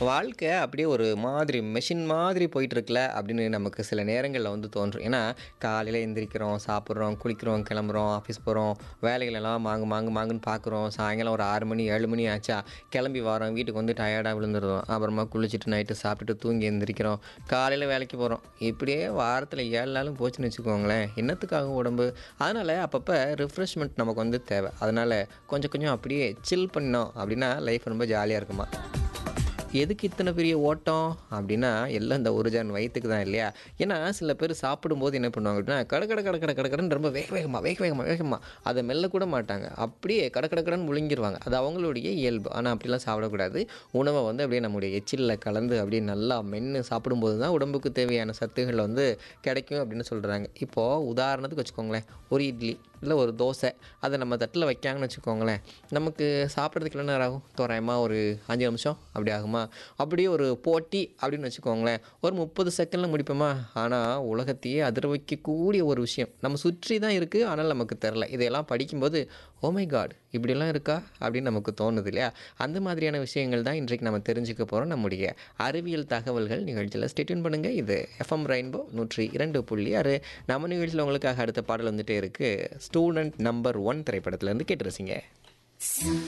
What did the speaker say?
வாழ்க்கை அப்படியே ஒரு மாதிரி மெஷின் மாதிரி போயிட்டுருக்குல அப்படின்னு நமக்கு சில நேரங்களில் வந்து தோன்றும் ஏன்னா காலையில் எந்திரிக்கிறோம் சாப்பிட்றோம் குளிக்கிறோம் கிளம்புறோம் ஆஃபீஸ் போகிறோம் வேலைகளெல்லாம் மாங்கு மாங்கு மாங்குன்னு பார்க்குறோம் சாயங்காலம் ஒரு ஆறு மணி ஏழு மணி ஆச்சா கிளம்பி வரோம் வீட்டுக்கு வந்து டயர்டாக விழுந்துருவோம் அப்புறமா குளிச்சுட்டு நைட்டு சாப்பிட்டுட்டு தூங்கி எந்திரிக்கிறோம் காலையில் வேலைக்கு போகிறோம் இப்படியே வாரத்தில் ஏழு நாளும் போச்சுன்னு வச்சுக்கோங்களேன் என்னத்துக்காக உடம்பு அதனால் அப்பப்போ ரிஃப்ரெஷ்மெண்ட் நமக்கு வந்து தேவை அதனால் கொஞ்சம் கொஞ்சம் அப்படியே சில் பண்ணோம் அப்படின்னா லைஃப் ரொம்ப ஜாலியாக இருக்குமா எதுக்கு இத்தனை பெரிய ஓட்டம் அப்படின்னா எல்லாம் இந்த ஒரு ஜான் வயிற்றுக்கு தான் இல்லையா ஏன்னா சில பேர் சாப்பிடும்போது என்ன பண்ணுவாங்க அப்படின்னா கட கட கட கட கட கடன்னு ரொம்ப வேக வேகமாக வேக வேகமாக வேகமாக அதை மெல்ல கூட மாட்டாங்க அப்படியே கட கட கடன்னு முழுங்கிருவாங்க அது அவங்களுடைய இயல்பு ஆனால் அப்படிலாம் சாப்பிடக்கூடாது உணவை வந்து அப்படியே நம்முடைய எச்சிலில் கலந்து அப்படியே நல்லா மென்று சாப்பிடும்போது தான் உடம்புக்கு தேவையான சத்துகள் வந்து கிடைக்கும் அப்படின்னு சொல்கிறாங்க இப்போது உதாரணத்துக்கு வச்சுக்கோங்களேன் ஒரு இட்லி இல்லை ஒரு தோசை அதை நம்ம தட்டில் வைக்காங்கன்னு வச்சுக்கோங்களேன் நமக்கு சாப்பிட்றதுக்கு என்ன நேரம் ஆகும் தோராயமாக ஒரு அஞ்சு நிமிஷம் அப்படி ஆகுமா அப்படியே ஒரு போட்டி அப்படின்னு வச்சுக்கோங்களேன் ஒரு முப்பது செகண்டில் முடிப்போமா ஆனால் உலகத்தையே அதிர வைக்கக்கூடிய ஒரு விஷயம் நம்ம சுற்றி தான் இருக்குது ஆனால் நமக்கு தெரில இதையெல்லாம் படிக்கும்போது ஓமை காட் இப்படிலாம் இருக்கா அப்படின்னு நமக்கு தோணுது இல்லையா அந்த மாதிரியான விஷயங்கள் தான் இன்றைக்கு நம்ம தெரிஞ்சுக்க போகிறோம் நம்முடைய அறிவியல் தகவல்கள் நிகழ்ச்சியில் ஸ்டேட்யூன் பண்ணுங்கள் இது எஃப்எம் ரெயின்போ நூற்றி இரண்டு புள்ளி ஆறு நம்ம நிகழ்ச்சியில் உங்களுக்காக அடுத்த பாடல் வந்துட்டே இருக்குது ஸ்டூடெண்ட் நம்பர் ஒன் திரைப்படத்துலேருந்து கேட்டு ரசிங்க